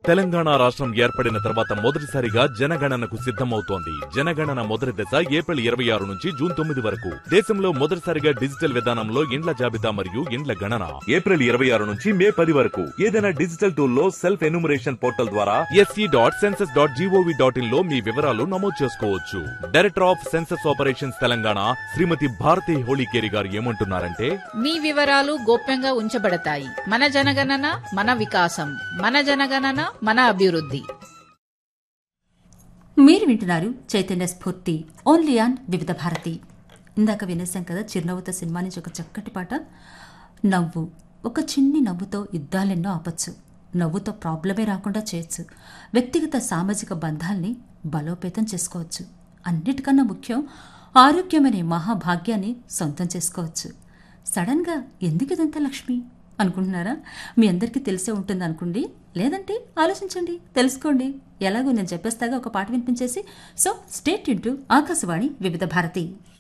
తెలంగాణ రాష్ట్రం ఏర్పడిన తర్వాత మొదటిసారిగా జనగణనకు సిద్ధమవుతోంది జనగణన మొదటి దశ ఏప్రిల్ ఇరవై ఆరు నుంచి జూన్ తొమ్మిది వరకు దేశంలో మొదటిసారిగా డిజిటల్ విధానంలో ఇండ్ల జాబితా మరియు ఇండ్ల గణన ఏప్రిల్ ఇరవై ఆరు నుంచి మే పది వరకు ఏదైనా డిజిటల్ టూల్ లో సెల్ఫ్ ఎన్యూమరేషన్ పోర్టల్ ద్వారా S C dot census dot G O V dot in లో మీ వివరాలు నమోదు చేసుకోవచ్చు director of census operations Telangana Shrimati Bharati Holikeri గారు ఏమంటున్నారంటే మీ వివరాలు గోప్యంగా ఉంచబడతాయి మన జనగణన మన వికాసం మన జనగణన మన అభివృద్ధి మీరు వింటున్నారు చైతన్య స్ఫూర్తి ఓన్లీ ఆన్ వివిధ భారతి ఇందాక వినేసాం కదా చిరునవ్వుతో సినిమా నుంచి ఒక చక్కటి పాట నవ్వు ఒక చిన్ని నవ్వుతో యుద్ధాలెన్నో ఆపచ్చు నవ్వుతో ప్రాబ్లమే రాకుండా చేయొచ్చు వ్యక్తిగత సామాజిక బంధాల్ని బలోపేతం చేసుకోవచ్చు అన్నిటికన్నా ముఖ్యం ఆరోగ్యమనే మహాభాగ్యాన్ని సొంతం చేసుకోవచ్చు సడన్గా ఎందుకు ఇదంతా లక్ష్మి అనుకుంటున్నారా మీ అందరికీ తెలిసే ఉంటుంది అనుకోండి లేదంటే ఆలోచించండి తెలుసుకోండి ఎలాగో నేను చెప్పేస్తాగా ఒక పాట వినిపించేసి so state into Akashvani Vividh Bharati